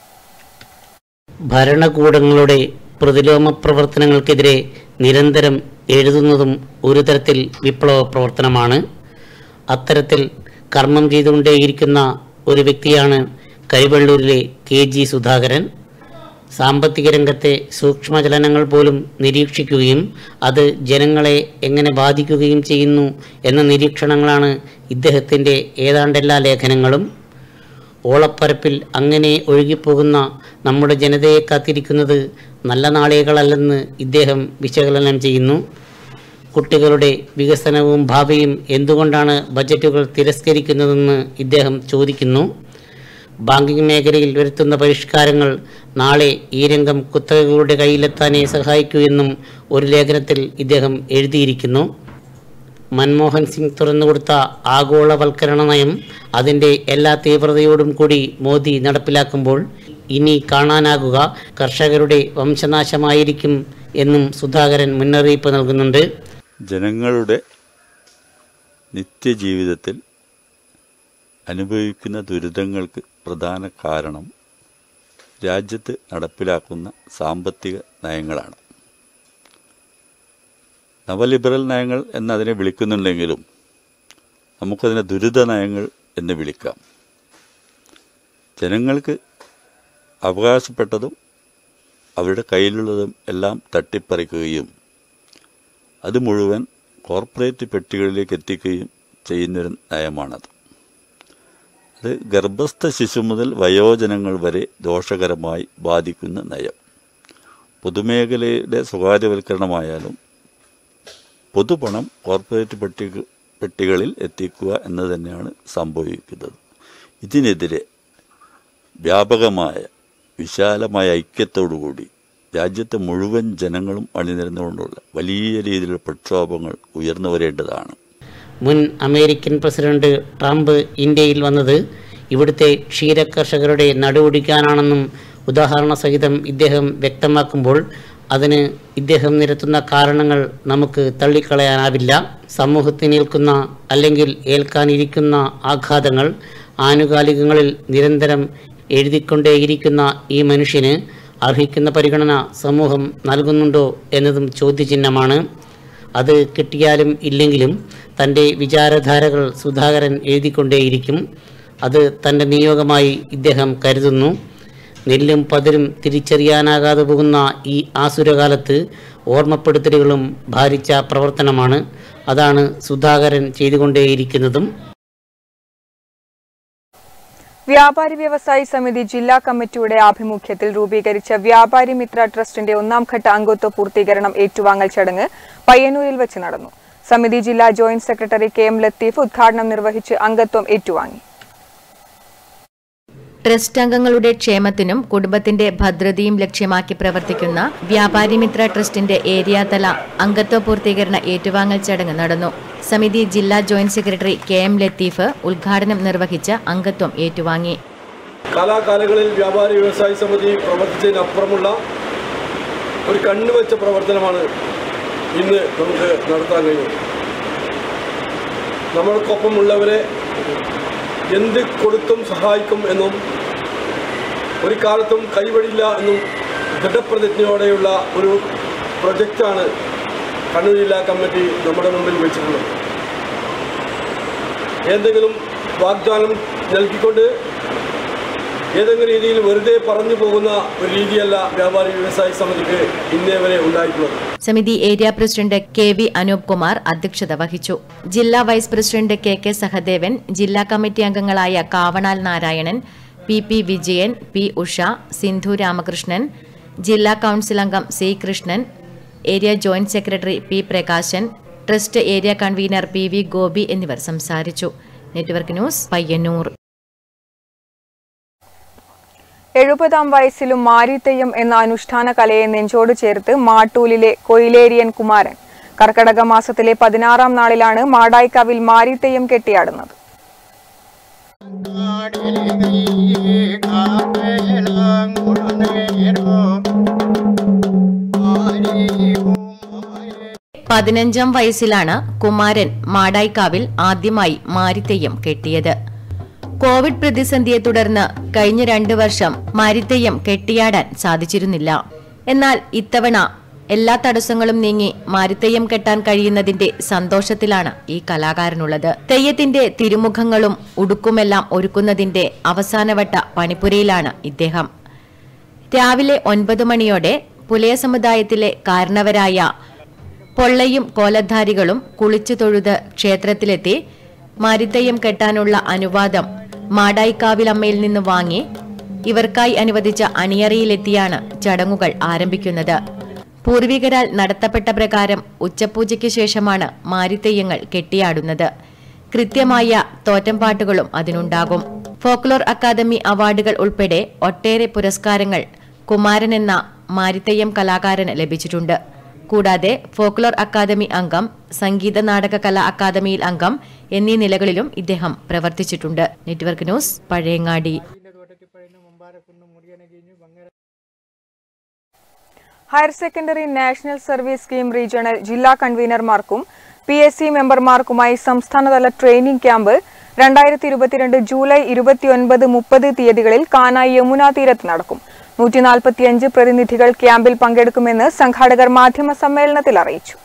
ഭരണകൂടങ്ങളുടെ പ്രതിലോമ പ്രവർത്തനങ്ങൾക്കെതിരെ നിരന്തരം എഴുതുന്നതും ഒരു തരത്തിൽ വിപ്ലവ പ്രവർത്തനമാണ് അത്തരത്തിൽ കർമ്മം ചെയ്തുകൊണ്ടേയിരിക്കുന്ന ഒരു വ്യക്തിയാണ് കരിവള്ളൂരിലെ കെ ജി സുധാകരൻ സാമ്പത്തിക രംഗത്തെ സൂക്ഷ്മചലനങ്ങൾ പോലും നിരീക്ഷിക്കുകയും അത് ജനങ്ങളെ എങ്ങനെ ബാധിക്കുകയും ചെയ്യുന്നു എന്ന നിരീക്ഷണങ്ങളാണ് ഇദ്ദേഹത്തിൻ്റെ ഏതാണ്ടെല്ലാ ലേഖനങ്ങളും ഓളപ്പരപ്പിൽ അങ്ങനെ ഒഴുകിപ്പോകുന്ന നമ്മുടെ ജനതയെ കാത്തിരിക്കുന്നത് നല്ല നാളുകളല്ലെന്ന് ഇദ്ദേഹം വിശകലനം ചെയ്യുന്നു കുട്ടികളുടെ വികസനവും ഭാവിയും എന്തുകൊണ്ടാണ് ബജറ്റുകൾ തിരസ്കരിക്കുന്നതെന്ന് ഇദ്ദേഹം ചോദിക്കുന്നു ബാങ്കിംഗ് മേഖലയിൽ വരുത്തുന്ന പരിഷ്കാരങ്ങൾ നാളെ ഈ രംഗം കുത്തകകളുടെ കയ്യിലെത്താനേ സഹായിക്കൂ എന്നും ഒരു ലേഖനത്തിൽ ഇദ്ദേഹം എഴുതിയിരിക്കുന്നു മൻമോഹൻ സിംഗ് തുറന്നുകൊടുത്ത ആഗോളവൽക്കരണ നയം അതിൻ്റെ എല്ലാ തീവ്രതയോടും കൂടി മോദി നടപ്പിലാക്കുമ്പോൾ ഇനി കാണാനാകുക കർഷകരുടെ വംശനാശമായിരിക്കും എന്നും സുധാകരൻ മുന്നറിയിപ്പ് നൽകുന്നുണ്ട് ജനങ്ങളുടെ നിത്യജീവിതത്തിൽ അനുഭവിക്കുന്ന ദുരിതങ്ങൾക്ക് പ്രധാന കാരണം രാജ്യത്ത് നടപ്പിലാക്കുന്ന സാമ്പത്തിക നയങ്ങളാണ് നവലിബറൽ നയങ്ങൾ എന്നതിനെ വിളിക്കുന്നുണ്ടെങ്കിലും നമുക്കതിനെ ദുരിത നയങ്ങൾ എന്ന് വിളിക്കാം ജനങ്ങൾക്ക് അവകാശപ്പെട്ടതും അവരുടെ കയ്യിലുള്ളതും എല്ലാം തട്ടിപ്പറിക്കുകയും അത് മുഴുവൻ കോർപ്പറേറ്റ് പെട്ടികളിലേക്ക് എത്തിക്കുകയും ചെയ്യുന്നൊരു നയമാണത് അത് ഗർഭസ്ഥ ശിശു മുതൽ വയോജനങ്ങൾ വരെ ദോഷകരമായി ബാധിക്കുന്ന നയം പൊതുമേഖലയുടെ സ്വകാര്യവൽക്കരണമായാലും പൊതുപണം കോർപ്പറേറ്റ് പെട്ടിക പെട്ടികളിൽ എത്തിക്കുക എന്ന് തന്നെയാണ് സംഭവിക്കുന്നത് ഇതിനെതിരെ വ്യാപകമായ വിശാലമായ ഐക്യത്തോടുകൂടി രാജ്യത്തെ മുഴുവൻ ജനങ്ങളും അണിനിരന്നുകൊണ്ടുള്ള വലിയ രീതിയിലുള്ള പ്രക്ഷോഭങ്ങൾ ഉയർന്നു വരേണ്ടതാണ് മുൻ അമേരിക്കൻ പ്രസിഡന്റ് ട്രംപ് ഇന്ത്യയിൽ വന്നത് ഇവിടുത്തെ ക്ഷീരകർഷകരുടെ നടുവൊടിക്കാനാണെന്നും ഉദാഹരണ സഹിതം ഇദ്ദേഹം വ്യക്തമാക്കുമ്പോൾ അതിന് ഇദ്ദേഹം നിരത്തുന്ന കാരണങ്ങൾ നമുക്ക് തള്ളിക്കളയാനാവില്ല സമൂഹത്തിനേൽക്കുന്ന അല്ലെങ്കിൽ ഏൽക്കാനിരിക്കുന്ന ആഘാതങ്ങൾ ആനുകാലികങ്ങളിൽ നിരന്തരം എഴുതിക്കൊണ്ടേയിരിക്കുന്ന ഈ മനുഷ്യന് അർഹിക്കുന്ന പരിഗണന സമൂഹം നൽകുന്നുണ്ടോ എന്നതും ചോദ്യചിഹ്നമാണ് അത് കിട്ടിയാലും ഇല്ലെങ്കിലും തൻ്റെ വിചാരധാരകൾ സുധാകരൻ എഴുതിക്കൊണ്ടേയിരിക്കും അത് തൻ്റെ നിയോഗമായി ഇദ്ദേഹം കരുതുന്നു നെല്ലും പതിരും തിരിച്ചറിയാനാകാതെ പോകുന്ന ഈ ആസുരകാലത്ത് ഓർമ്മപ്പെടുത്തലുകളും ഭാരിച്ച പ്രവർത്തനമാണ് അതാണ് സുധാകരൻ ചെയ്തുകൊണ്ടേയിരിക്കുന്നതും വ്യാപാരി വ്യവസായി സമിതി ജില്ലാ കമ്മിറ്റിയുടെ ആഭിമുഖ്യത്തിൽ രൂപീകരിച്ച വ്യാപാരി മിത്ര ട്രസ്റ്റിന്റെ ഒന്നാം ഘട്ട അംഗത്വ പൂർത്തീകരണം ഏറ്റുവാങ്ങൽ ചടങ്ങ് പയ്യന്നൂരിൽ വെച്ച് നടന്നു സമിതി ജില്ലാ joint secretary K M Latheef ഉദ്ഘാടനം നിർവഹിച്ച് അംഗത്വം ഏറ്റുവാങ്ങി ട്രസ്റ്റ് അംഗങ്ങളുടെ ക്ഷേമത്തിനും കുടുംബത്തിന്റെ ഭദ്രതയും ലക്ഷ്യമാക്കി പ്രവർത്തിക്കുന്ന വ്യാപാരി മിത്ര ട്രസ്റ്റിന്റെ ഏരിയ തല അംഗത്വ പൂർത്തീകരണ ഏറ്റുവാങ്ങൽ ചടങ്ങ് നടന്നു സമിതി ജില്ലാ joint secretary K M Latheef ഉദ്ഘാടനം നിർവഹിച്ച് അംഗത്വം ഏറ്റുവാങ്ങി കാലാകാലങ്ങളിൽ വ്യാപാരി വ്യവസായ സമിതി പ്രവർത്തിച്ചതിനപ്പുറമുള്ള ഒരു കണ്ണുവെച്ച പ്രവർത്തനമാണ് ഇന്ന് നമുക്ക് നടത്താൻ കഴിയുന്നത് നമ്മൾക്കൊപ്പമുള്ളവരെ എന്ത് കൊടുത്തും സഹായിക്കും എന്നും ഒരു കാലത്തും കൈവടില്ല എന്നും ദൃഢപ്രതിജ്ഞയോടെയുള്ള ഒരു പ്രൊജക്റ്റാണ് കണ്ണൂർ ജില്ലാ കമ്മിറ്റി നമ്മുടെ മുമ്പിൽ വെച്ചിട്ടുള്ളത് എന്തെങ്കിലും വാഗ്ദാനം നൽകിക്കൊണ്ട് ഏതെങ്കിലും രീതിയിൽ വെറുതെ പറഞ്ഞു പോകുന്ന ഒരു രീതിയല്ല വ്യാപാരി വ്യവസായ സമിതിക്ക് ഇന്നേ വരെ ഉണ്ടായിട്ടുള്ളത് സമിതി area president K V Anoop Kumar അധ്യക്ഷത വഹിച്ചു ജില്ലാ vice president K K Sahadevan ജില്ലാ കമ്മിറ്റി അംഗങ്ങളായ Kavanal Narayanan P P Vijayan P Usha Sindhu Ramakrishnan ജില്ലാ കൌൺസിൽ അംഗം C Krishnan area joint secretary P Prakashan trust area convener P V Gopi എന്നിവർ സംസാരിച്ചു നെറ്റ്വർക്ക് ന്യൂസ് പയ്യന്നൂർ എഴുപതാം വയസ്സിലും മാരിത്തെയ്യം എന്ന അനുഷ്ഠാന കലയെ നെഞ്ചോട് ചേർത്ത് മാട്ടൂലിലെ കൊയിലേരിയൻ കുമാരൻ കർക്കടക മാസത്തിലെ പതിനാറാം നാളിലാണ് മാടായിക്കാവിൽ മാരിത്തെയ്യം കെട്ടിയാടുന്നത് പതിനഞ്ചാം വയസ്സിലാണ് കുമാരൻ മാടായിക്കാവിൽ ആദ്യമായി മാരിത്തെയ്യം കെട്ടിയത് കോവിഡ് പ്രതിസന്ധിയെ തുടർന്ന് കഴിഞ്ഞ രണ്ടു വർഷം മാരിത്തെയ്യം കെട്ടിയാടാൻ സാധിച്ചിരുന്നില്ല എന്നാൽ ഇത്തവണ എല്ലാ തടസ്സങ്ങളും നീങ്ങി മാരിത്തെയ്യം കെട്ടാൻ കഴിയുന്നതിന്റെ സന്തോഷത്തിലാണ് ഈ കലാകാരനുള്ളത് തെയ്യത്തിന്റെ തിരുമുഖങ്ങളും ഉടുക്കുമെല്ലാം ഒരുക്കുന്നതിന്റെ അവസാനവട്ട പണിപ്പുരയിലാണ് ഇദ്ദേഹം രാവിലെ ഒൻപത് മണിയോടെ പുലയ സമുദായത്തിലെ കാരണവരായ പൊള്ളയും കോലധാരികളും കുളിച്ചു തൊഴുത് ക്ഷേത്രത്തിലെത്തി മാരിത്തയ്യം കെട്ടാനുള്ള അനുവാദം മാടായിക്കാവിലമ്മയിൽ നിന്ന് വാങ്ങി ഇവർക്കായി അനുവദിച്ച അണിയറയിലെത്തിയാണ് ചടങ്ങുകൾ ആരംഭിക്കുന്നത് പൂർവികരാൽ നടത്തപ്പെട്ട പ്രകാരം ഉച്ചപൂജയ്ക്ക് ശേഷമാണ് മാരിത്തെയ്യങ്ങൾ കെട്ടിയാടുന്നത് കൃത്യമായ തോറ്റംപാട്ടുകളും അതിനുണ്ടാകും ഫോക്ലോർ അക്കാദമി അവാർഡുകൾ ഉൾപ്പെടെ ഒട്ടേറെ പുരസ്കാരങ്ങൾ കുമാരൻ എന്ന മാരിത്തെയ്യം കലാകാരന് ലഭിച്ചിട്ടുണ്ട് കൂടാതെ ഫോക്ലോർ അക്കാദമി അംഗം സംഗീത നാടക കലാ അക്കാദമിയിൽ അംഗം എന്നീ നിലകളിലും ഇദ്ദേഹം പ്രവർത്തിച്ചിട്ടുണ്ട് network news Pazhayangadi higher secondary national service scheme regional ജില്ലാ കൺവീനർമാർക്കും പി എസ് സി മെമ്പർമാർക്കുമായി സംസ്ഥാനതല ട്രെയിനിംഗ് ക്യാമ്പ് രണ്ടായിരത്തി ഇരുപത്തിരണ്ട് ജൂലൈ ഇരുപത്തിയൊൻപത് മുപ്പത് തീയതികളിൽ കാനായി യമുന തീരത്ത് നടക്കും നൂറ്റി നാൽപ്പത്തിയഞ്ച് പ്രതിനിധികൾ ക്യാമ്പിൽ പങ്കെടുക്കുമെന്ന് സംഘാടകർ മാധ്യമ സമ്മേളനത്തിൽ അറിയിച്ചു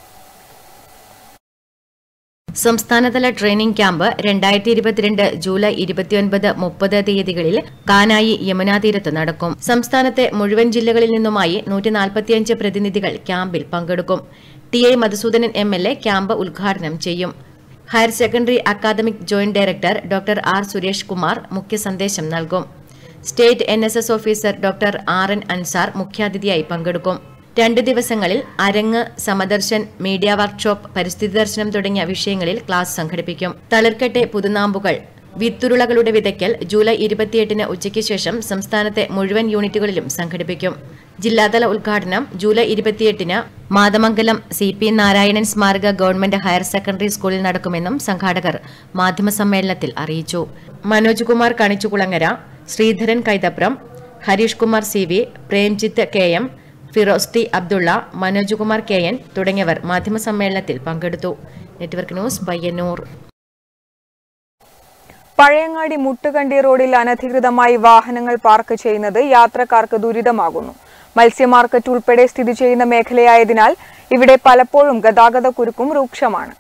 സംസ്ഥാനതല ട്രെയിനിംഗ് ക്യാമ്പ് രണ്ടായിരത്തി ഇരുപത്തിരണ്ട് ജൂലൈ ഇരുപത്തിയൊൻപത് മുപ്പത് തീയതികളിൽ കാനായി യമുനാ തീരത്ത് നടക്കും സംസ്ഥാനത്തെ മുഴുവൻ ജില്ലകളിൽ നിന്നുമായി നൂറ്റി നാൽപ്പത്തിയഞ്ച് പ്രതിനിധികൾ ക്യാമ്പിൽ പങ്കെടുക്കും T I Madhusoodanan M L A camp ഉദ്ഘാടനം ചെയ്യും higher secondary academic joint director doctor R Suresh Kumar മുഖ്യ സന്ദേശം നൽകും state N S S officer doctor R N Ansar മുഖ്യാതിഥിയായി പങ്കെടുക്കും രണ്ട് ദിവസങ്ങളിൽ അരങ്ങ് സമദർശൻ മീഡിയ വർക്ക്ഷോപ്പ് പരിസ്ഥിതി ദർശനം തുടങ്ങിയ വിഷയങ്ങളിൽ ക്ലാസ് സംഘടിപ്പിക്കും തളിർക്കട്ടെ പുതുനാമ്പുകൾ വിത്തുരുളകളുടെ വിതയ്ക്കൽ ജൂലൈ ഇരുപത്തിയെട്ടിന് ഉച്ചയ്ക്ക് ശേഷം സംസ്ഥാനത്തെ മുഴുവൻ യൂണിറ്റുകളിലും സംഘടിപ്പിക്കും ജില്ലാതല ഉദ്ഘാടനം ജൂലൈ ഇരുപത്തിയെട്ടിന് മാതമംഗലം സി പി നാരായണൻ സ്മാരക ഗവൺമെന്റ് ഹയർ സെക്കൻഡറി സ്കൂളിൽ നടക്കുമെന്നും സംഘാടകർ മാധ്യമസമ്മേളനത്തിൽ അറിയിച്ചു Manoj Kumar Kanichukulangara Sreedharan Kaithapram Harish Kumar C V Premjith K M Firoz T Abdulla Manoj Kumar K N തുടങ്ങിയവർ മാധ്യമസമ്മേളനത്തിൽ പങ്കെടുത്തു നെറ്റ്വർക്ക് ന്യൂസ് പയ്യന്നൂർ പഴയങ്ങാടി മുട്ടുകണ്ടി റോഡിൽ അനധികൃതമായി വാഹനങ്ങൾ പാർക്ക് ചെയ്യുന്നത് യാത്രക്കാർക്ക് ദുരിതമാകുന്നു മത്സ്യ മാർക്കറ്റ് ഉൾപ്പെടെ സ്ഥിതി ചെയ്യുന്ന മേഖലയായതിനാൽ ഇവിടെ പലപ്പോഴും ഗതാഗത കുരുക്കും രൂക്ഷമാണ്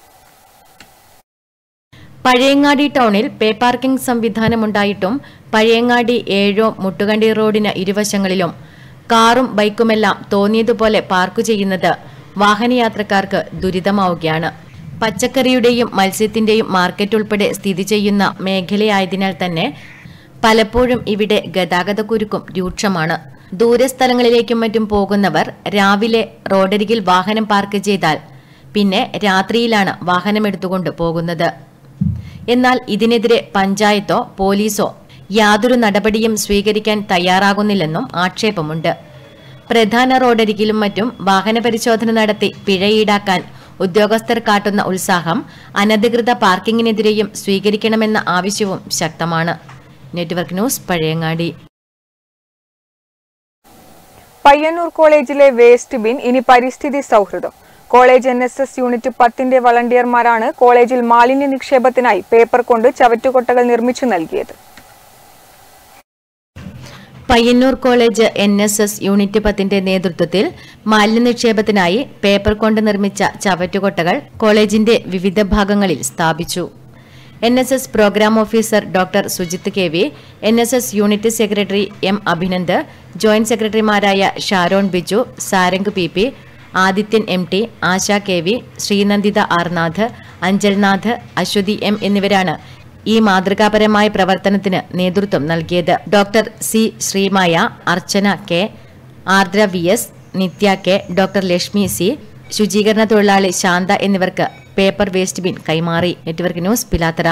പഴയങ്ങാടി ടൗണിൽ പേ പാർക്കിംഗ് സംവിധാനമുണ്ടായിട്ടും പഴയങ്ങാടി ഏഴോ മുട്ടുകണ്ടി റോഡിന് ഇരുവശങ്ങളിലും കാറും ബൈക്കുമെല്ലാം തോന്നിയതുപോലെ പാർക്ക് ചെയ്യുന്നത് വാഹനയാത്രക്കാർക്ക് ദുരിതമാവുകയാണ് പച്ചക്കറിയുടെയും മത്സ്യത്തിന്റെയും മാർക്കറ്റ് ഉൾപ്പെടെ സ്ഥിതി ചെയ്യുന്ന മേഖലയായതിനാൽ തന്നെ പലപ്പോഴും ഇവിടെ ഗതാഗതക്കുരുക്കും രൂക്ഷമാണ് ദൂരസ്ഥലങ്ങളിലേക്കും മറ്റും പോകുന്നവർ രാവിലെ റോഡരികിൽ വാഹനം പാർക്ക് ചെയ്താൽ പിന്നെ രാത്രിയിലാണ് വാഹനമെടുത്തുകൊണ്ട് പോകുന്നത് എന്നാൽ ഇതിനെതിരെ പഞ്ചായത്തോ പോലീസോ യാതൊരു നടപടിയും സ്വീകരിക്കാൻ തയ്യാറാകുന്നില്ലെന്നും ആക്ഷേപമുണ്ട് പ്രധാന റോഡരികിലും മറ്റും വാഹന പരിശോധന നടത്തി പിഴ ഈടാക്കാൻ ഉദ്യോഗസ്ഥർ കാട്ടുന്ന ഉത്സാഹം അനധികൃത പാർക്കിങ്ങിനെതിരെയും സ്വീകരിക്കണമെന്ന ആവശ്യവും ശക്തമാണ് നെറ്റ്വർക്ക് ന്യൂസ് പഴയങ്ങാടി പയ്യന്നൂർ കോളേജിലെ വേസ്റ്റ് ബിൻ ഇനി പരിസ്ഥിതി സൗഹൃദം college N S S unit പത്തിന്റെ വളണ്ടിയർമാരാണ് കോളേജിൽ മാലിന്യ നിക്ഷേപത്തിനായി പേപ്പർ കൊണ്ട് ചവറ്റുകൊട്ടകൾ നിർമ്മിച്ചു നൽകിയത് Payyanur college N S S unit പത്തിന്റെ നേതൃത്വത്തിൽ മാലിന്യ നിക്ഷേപത്തിനായി പേപ്പർ കൊണ്ട് നിർമ്മിച്ച ചവറ്റുകൊട്ടകൾ കോളേജിന്റെ വിവിധ ഭാഗങ്ങളിൽ സ്ഥാപിച്ചു N S S programme officer doctor Sujith K V N S S unit secretary M Abhinand joint സെക്രട്ടറിമാരായ Sharon Biju Sarang P P Adithyan M T Asha K V Sreenanditha Arnath Anchalnath Aswathy M എന്നിവരാണ് ഈ മാതൃകാപരമായ പ്രവർത്തനത്തിന് നേതൃത്വം നൽകിയത് doctor C Sreemaya Archana K Ardra V S Nithya K doctor Lakshmi C ശുചീകരണ തൊഴിലാളി ശാന്ത എന്നിവർക്ക് പേപ്പർ വേസ്റ്റ് ബിൻ കൈമാറി നെറ്റ്വർക്ക് ന്യൂസ് പിലാത്തറ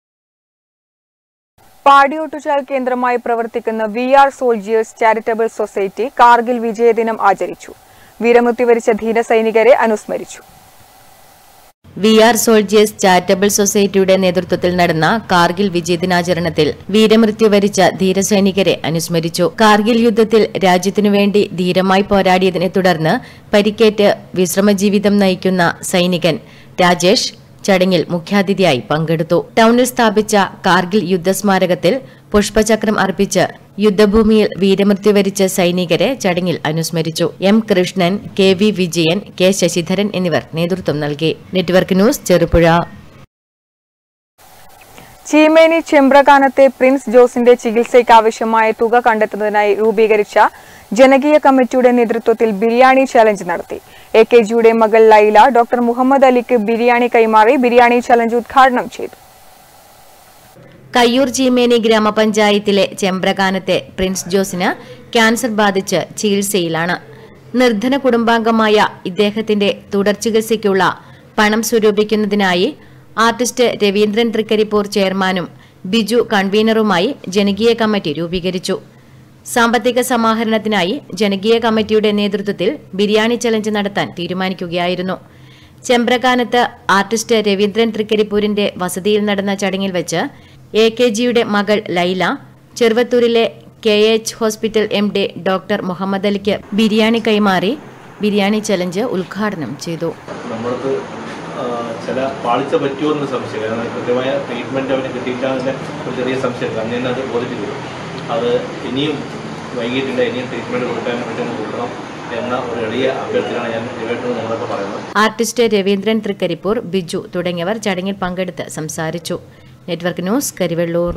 പാടിയോട്ടുചാൽ കേന്ദ്രമായി പ്രവർത്തിക്കുന്ന V R soldiers charitable society Kargil വിജയദിനം ആചരിച്ചു വീരമൃത്യു വരിച്ച ധീരസൈനികരെ അനുസ്മരിച്ചു വി ആർ സോൾജിയേഴ്സ് ചാരിറ്റബിൾ സൊസൈറ്റിയുടെ നേതൃത്വത്തിൽ നടന്ന കാർഗിൽ വിജയദിനാചരണത്തിൽ വീരമൃത്യു വരിച്ച ധീരസൈനികരെ അനുസ്മരിച്ചു കാർഗിൽ യുദ്ധത്തിൽ രാജ്യത്തിനു വേണ്ടി ധീരമായി പോരാടിയതിനെ തുടർന്ന് പരിക്കേറ്റ് വിശ്രമജീവിതം നയിക്കുന്ന സൈനികൻ രാജേഷ് ചടങ്ങിൽ മുഖ്യാതിഥിയായി പങ്കെടുത്തു ടൌണിൽ സ്ഥാപിച്ച കാർഗിൽ യുദ്ധസ്മാരകത്തിൽ പുഷ്പചക്രം അർപ്പിച്ച് യുദ്ധഭൂമിയിൽ വീരമൃത്യു വരിച്ച സൈനികരെ ചടങ്ങിൽ അനുസ്മരിച്ചു M Krishnan K V Vijayan K Sasidharan എന്നിവർ നേതൃത്വം നൽകി നെറ്റ്വർക്ക് ന്യൂസ് ചെറുപുഴ ചീമേനി ചെമ്പ്രകാനത്തെ പ്രിൻസ് ജോസിന്റെ ചികിത്സയ്ക്ക് ആവശ്യമായ തുക കണ്ടെത്തുന്നതിനായി രൂപീകരിച്ച ജനകീയ കമ്മിറ്റിയുടെ നേതൃത്വത്തിൽ ബിരിയാണി ചലഞ്ച് നടത്തി എ കെ ജിയുടെ മകൾ ലൈല ഡോക്ടർ മുഹമ്മദ് അലിക്ക് ബിരിയാണി കൈമാറി ബിരിയാണി ചലഞ്ച് ഉദ്ഘാടനം ചെയ്തു കയ്യൂർ ചീമേനി ഗ്രാമപഞ്ചായത്തിലെ ചെമ്പ്രകാനത്തെ പ്രിൻസ് ജോസിന് ക്യാൻസർ ബാധിച്ച് ചികിത്സയിലാണ് നിർധന കുടുംബാംഗമായ ഇദ്ദേഹത്തിന്റെ തുടർ ചികിത്സയ്ക്കുള്ള പണം സ്വരൂപിക്കുന്നതിനായി ആർട്ടിസ്റ്റ് രവീന്ദ്രൻ തൃക്കരിപ്പൂർ ചെയർമാനും ബിജു കൺവീനറുമായി ജനകീയ കമ്മിറ്റി രൂപീകരിച്ചു സാമ്പത്തിക സമാഹരണത്തിനായി ജനകീയ കമ്മിറ്റിയുടെ നേതൃത്വത്തിൽ ബിരിയാണി ചലഞ്ച് നടത്താൻ തീരുമാനിക്കുകയായിരുന്നു ചെമ്പ്രകാനത്ത് ആർട്ടിസ്റ്റ് രവീന്ദ്രൻ തൃക്കരിപ്പൂരിന്റെ വസതിയിൽ നടന്ന ചടങ്ങിൽ വെച്ച് എ കെ ജിയുടെ മകൾ ലൈല ചെറുവത്തൂരിലെ K H hospital M D doctor Muhammad അലിക്ക് ബിരിയാണി കൈമാറി ബിരിയാണി ചലഞ്ച് ഉദ്ഘാടനം ചെയ്തു നമ്മൾക്ക് ആ, ചില പാളിച്ച പറ്റുമോ എന്ന് സംശയം കാരണം കൃത്യമായ ട്രീറ്റ്മെൻറ്റ് അവന് കിട്ടിയില്ല എന്നതിൻ്റെ ഒരു ചെറിയ സംശയം അന്ന് തന്നെ അത് ബോധിപ്പിച്ചു അത് ഇനിയും വൈകിട്ടില്ല ഇനിയും ട്രീറ്റ്മെൻറ്റ് കൊടുക്കാൻ പറ്റുമെന്ന് കൊടുക്കണം എന്ന ഒരു എളിയ അഭ്യർത്ഥനയാണ് ഞാൻ ഇവരുടെ നിങ്ങളൊക്കെ പറയുന്നത് ആർട്ടിസ്റ്റ് രവീന്ദ്രൻ തൃക്കരിപ്പൂർ ബിജു തുടങ്ങിയവർ ചടങ്ങിൽ പങ്കെടുത്ത് സംസാരിച്ചു network news Karivellur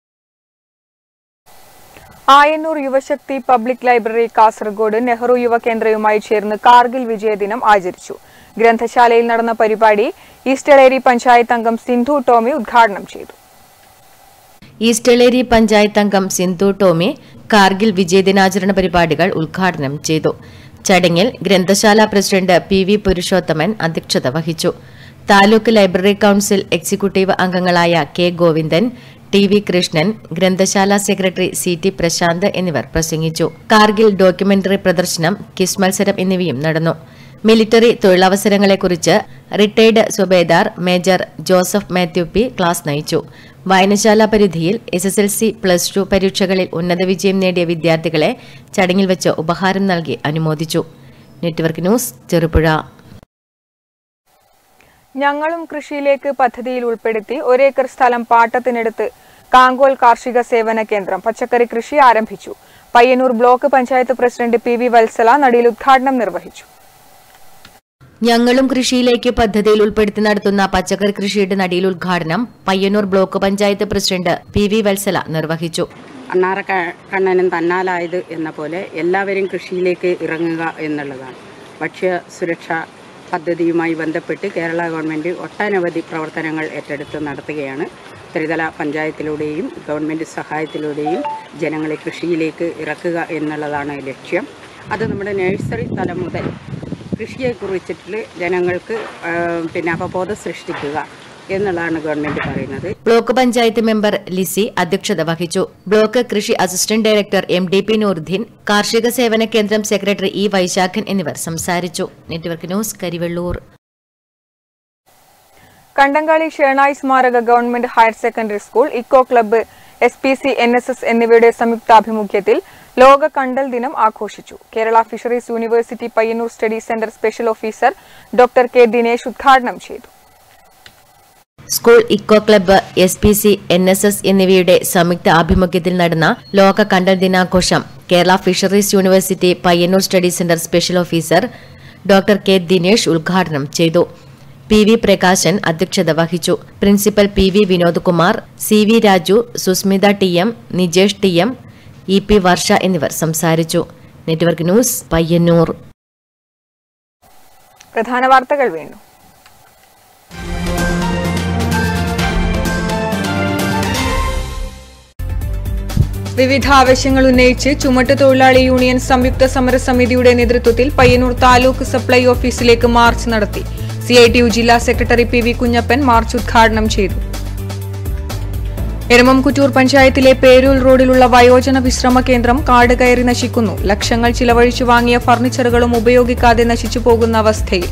Ayannur Yuvashakti public library Kasaragod Nehru യുവകേന്ദ്രയുമായി ചേർന്ന് കാർഗിൽ വിജയദിനം ആചരിച്ചു ഗ്രന്ഥശാലയിൽ നടന്ന പരിപാടി ഈസ്റ്റളേരി പഞ്ചായത്ത് അംഗം സിന്ധു ടോമി ഉദ്ഘാടനം ചെയ്തു ഈസ്റ്റളേരി പഞ്ചായത്ത് അംഗം സിന്ധു ടോമി കാർഗിൽ വിജയദിനാചരണ പരിപാടികൾ ഉദ്ഘാടനം ചെയ്തു ചടങ്ങിൽ ഗ്രന്ഥശാല പ്രസിഡന്റ് പി വി പുരുഷോത്തമൻ അധ്യക്ഷത വഹിച്ചു താലൂക്ക് ലൈബ്രറി കൌൺസിൽ എക്സിക്യൂട്ടീവ് അംഗങ്ങളായ K Govindan T V Krishnan ഗ്രന്ഥശാല സെക്രട്ടറി സി ടി പ്രശാന്ത് എന്നിവർ പ്രസംഗിച്ചു കാർഗിൽ ഡോക്യുമെന്ററി പ്രദർശനം കിസ് മത്സരം എന്നിവയും നടന്നു മിലിറ്ററി തൊഴിലവസരങ്ങളെക്കുറിച്ച് retired subedar major Joseph Mathew P class നയിച്ചു വായനശാല പരിധിയിൽ S S L C plus two പരീക്ഷകളിൽ ഉന്നത വിജയം നേടിയ വിദ്യാർത്ഥികളെ ചടങ്ങിൽ വെച്ച് ഉപഹാരം നൽകി അനുമോദിച്ചു നെറ്റ്വർക്ക് ന്യൂസ് ചെറുപുഴ ഞങ്ങളും കൃഷിയിലേക്ക് പദ്ധതിയിൽ ഉൾപ്പെടുത്തി ഒരേക്കർ സ്ഥലം പാട്ടത്തിനെടുത്ത് കാങ്കോൽ കാർഷിക സേവന കേന്ദ്രം പച്ചക്കറി കൃഷി ആരംഭിച്ചു Payyanur block panchayat president P V Vatsala നടിയിൽ ഉദ്ഘാടനം നിർവഹിച്ചു ഞങ്ങളും കൃഷിയിലേക്ക് പദ്ധതിയിൽ ഉൾപ്പെടുത്തി നടത്തുന്ന പച്ചക്കറി കൃഷിയുടെ നടിയിൽ ഉദ്ഘാടനം Payyanur block panchayat president P V Vatsala നിർവഹിച്ചു അണ്ണാറ ക- കണ്ണനും തന്നാലായത് എന്ന പോലെ എല്ലാവരും കൃഷിയിലേക്ക് ഇറങ്ങുക എന്നുള്ളതാണ് ഭക്ഷ്യ സുരക്ഷാ പദ്ധതിയുമായി ബന്ധപ്പെട്ട് കേരള ഗവൺമെൻറ് ഒട്ടനവധി പ്രവർത്തനങ്ങൾ ഏറ്റെടുത്ത് നടത്തുകയാണ് ത്രിതല പഞ്ചായത്തിലൂടെയും ഗവൺമെൻറ് സഹായത്തിലൂടെയും ജനങ്ങളെ കൃഷിയിലേക്ക് ഇറക്കുക എന്നുള്ളതാണ് ലക്ഷ്യം അത് നമ്മുടെ നഴ്സറി തലം മുതൽ കൃഷിയെക്കുറിച്ചിട്ട് ജനങ്ങൾക്ക് ആ, പിന്നെ അവബോധം സൃഷ്ടിക്കുക എന്നുള്ളതാണ് ഗവൺമെൻറ് പറയുന്നത് ബ്ലോക്ക് പഞ്ചായത്ത് മെമ്പർ ലിസി അധ്യക്ഷത വഹിച്ചു ബ്ലോക്ക് കൃഷി assistant director M D P Nooruddeen കാർഷിക സേവന കേന്ദ്രം സെക്രട്ടറി ഇ വൈശാഖൻ എന്നിവർ സംസാരിച്ചു നെറ്റ്വർക്ക് ന്യൂസ് കരിവെള്ളൂർ കണ്ടങ്കാളി ഷേണായി സ്മാരക government higher secondary school eco club S P C N S S എന്നിവയുടെ സംയുക്താഭിമുഖ്യത്തിൽ ലോക കണ്ടൽ ദിനം ആഘോഷിച്ചു Kerala fisheries university Payyanur study centre special officer doctor K Dinesh ഉദ്ഘാടനം ചെയ്തു school eco club S P C N S S എന്നിവയുടെ സംയുക്ത ആഭിമുഖ്യത്തിൽ നടന്ന ലോക കണ്ടൽ ദിനാഘോഷം Kerala fisheries university Payyanur study centre special officer doctor K Dinesh ഉദ്ഘാടനം ചെയ്തു പി വി പ്രകാശൻ അധ്യക്ഷത വഹിച്ചു principal P V Vinod Kumar C V Raju Susmitha T M Nijesh T M E P Varsha എന്നിവർ സംസാരിച്ചു നെറ്റ്വർക്ക് ന്യൂസ് പയ്യന്നൂർ പ്രധാന വാർത്തകൾ വീണ്ടും വിവിധ ആവശ്യങ്ങൾ ഉന്നയിച്ച് ചുമട്ട് തൊഴിലാളി യൂണിയൻ സംയുക്ത സമരസമിതിയുടെ നേതൃത്വത്തിൽ പയ്യന്നൂർ താലൂക്ക് സപ്ലൈ ഓഫീസിലേക്ക് മാർച്ച് നടത്തി സി ഐ ടി യു ജില്ലാ secretary P V Kunhappan march ഉദ്ഘാടനം ചെയ്തു എരമംകുറ്റൂർ പഞ്ചായത്തിലെ പേരൂൽ റോഡിലുള്ള വയോജന വിശ്രമ കേന്ദ്രം കാട് കയറി നശിക്കുന്നു ലക്ഷങ്ങൾ ചിലവഴിച്ചു വാങ്ങിയ ഫർണിച്ചറുകളും ഉപയോഗിക്കാതെ നശിച്ചു പോകുന്ന അവസ്ഥയിൽ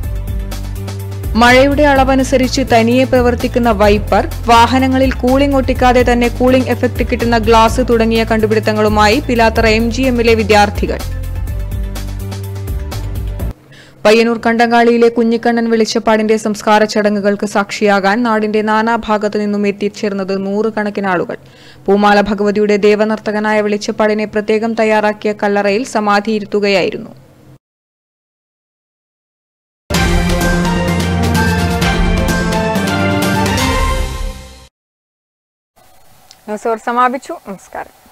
മഴയുടെ അളവനുസരിച്ച് തനിയെ പ്രവർത്തിക്കുന്ന വൈപ്പർ വാഹനങ്ങളിൽ കൂളിംഗ് ഒട്ടിക്കാതെ തന്നെ കൂളിംഗ് എഫക്ട് കിട്ടുന്ന ഗ്ലാസ് തുടങ്ങിയ കണ്ടുപിടുത്തങ്ങളുമായി പിലാത്തറ എം ജി എമ്മിലെ വിദ്യാർത്ഥികൾ പയ്യന്നൂർ കണ്ടങ്ങാളിയിലെ കുഞ്ഞിക്കണ്ണൻ വെളിച്ചപ്പാടിന്റെ സംസ്കാര ചടങ്ങുകൾക്ക് സാക്ഷിയാകാൻ നാടിന്റെ നാനാഭാഗത്തു നിന്നും എത്തിച്ചേർന്നത് നൂറുകണക്കിന് ആളുകൾ പൂമാല ഭഗവതിയുടെ ദേവനർത്തകനായ വെളിച്ചപ്പാടിനെ പ്രത്യേകം തയ്യാറാക്കിയ കല്ലറയിൽ സമാധിയിരുത്തുകയായിരുന്നു ന്യൂസ് അവർ സമാപിച്ചു നമസ്കാരം